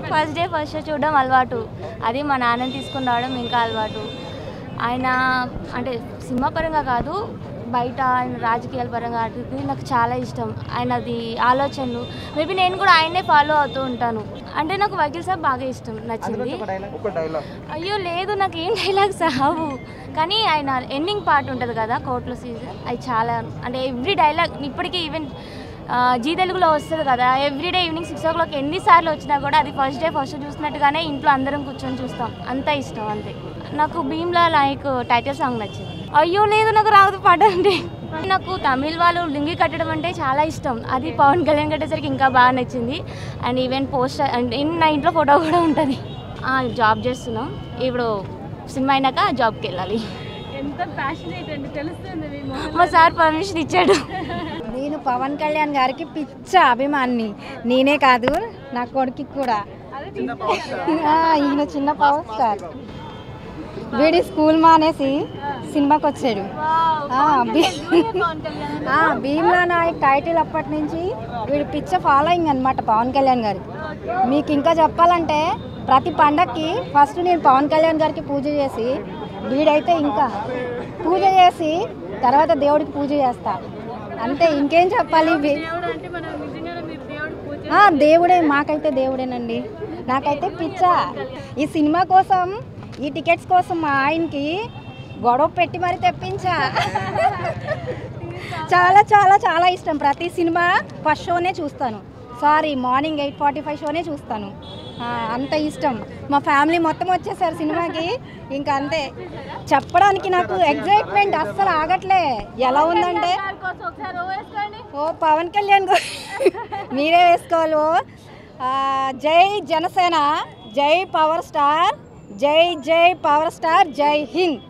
First day first show చూడడం అలవాటు అది మా నాన్నని తీసుకుని రావడం ఇంకా అలవాటు ఆయన అంటే సినిమా పరంగా కాదు బయట ఆయన రాజకీయాల పరంగా అటు ఇటు నాకు చాలా ఇష్టం ఆయనది ఆలోచనలు మేబీ నేను కూడా ఆయన్నే ఫాలో అవుతూ ఉంటాను అంటే నాకు వకీల్ సాబ్ బాగా ఇష్టం నచ్చింది ఒక డైలాగ్ అయ్యో లేదు నాకు ఏం డైలాగ్స్ రావు కానీ ఆయన ఎండింగ్ పార్ట్ ఉంటుంది కదా కోర్టులో సీజన్ అది చాలా అంటే ఎవ్రీ డైలాగ్ ఇప్పటికీ ఈవెన్ జీ తెలుగులో వస్తుంది కదా everyday evening six o'clock ఎన్నిసార్లు వచ్చినా కూడా అది ఫస్ట్ డే ఫస్ట్ చూసినట్టుగానే ఇంట్లో అందరం కూర్చొని చూస్తాం అంత ఇష్టం అంతే నాకు భీమ్లా లైక్ టైటిల్ సాంగ్ నచ్చింది అయ్యో లేదు నాకు రాదు పాట అంటే నాకు తమిళ్ వాళ్ళు లింగి కట్టడం అంటే చాలా ఇష్టం అది పవన్ కళ్యాణ్ కట్టేసరికి ఇంకా బాగా నచ్చింది అండ్ ఈవెన్ పోస్టర్ అండ్ నా ఇంట్లో ఫోటో కూడా ఉంటుంది ఆ, జాబ్ చేస్తున్నాం ఇప్పుడు సినిమా అయినాక జాబ్కి వెళ్ళాలి ఎంత ప్యాషనేట్ అండి తెలుస్తుంది మీ మొహంలో. మా సార్ పర్మిషన్ ఇచ్చాడు నేను పవన్ కళ్యాణ్ గారికి పిచ్చ అభిమాని నేనే కాదు నా కొడుకు కూడా ఆ, ఈయన చిన్న పవర్ స్టార్ వీడి స్కూల్ మానేసి సినిమాకి వచ్చాడు ఆ, భీ- ఆ, భీమ్లా నాయక్ టైటిల్ అప్పటి నుంచి వీడి పిచ్చ ఫాలోయింగ్ అనమాట పవన్ కళ్యాణ్ గారికి మీకు ఇంకా చెప్పాలంటే ప్రతి పండక్కి ఫస్ట్ నేను పవన్ కళ్యాణ్ గారికి పూజ చేసి వీడైతే ఇంకా పూజ చేసి తర్వాత దేవుడికి పూజ చేస్తా అంతే ఇంకేం చెప్పాలి వీ- దేవుడు అంటే మనం నిజంగానే మీరు దేవుడు పూజ ఆ, దేవుడే మాకైతే దేవుడేనండి నాకైతే పిచ్చ ఈ సినిమా కోసం ఈ టికెట్స్ కోసం మా ఆయనకి గొడవ పెట్టి మరి తెప్పించా చాలా చాలా చాలా ఇష్టం ప్రతి సినిమా ఫస్ట్ షోనే చూస్తాను sorry morning eight forty five షోనే చూస్తాను ఆ, అంత ఇష్టం మా ఫ్యామిలీ మొత్తం వచ్చేసారు సినిమాకి ఇంకా అంతే చెప్పడానికి నాకు ఎగ్జైట్మెంట్ అస్సలు ఆగట్లే ఎలా ఉందంటే గారి కోసం ఒకసారి ఓ వేసుకోండి ఓ పవన్ కళ్యాణ్ గు- మీరే వేసుకోవాలి ఓ ఆ, జై జనసేన జై పవర్ స్టార్ జై జై పవర్ స్టార్ జై హింద్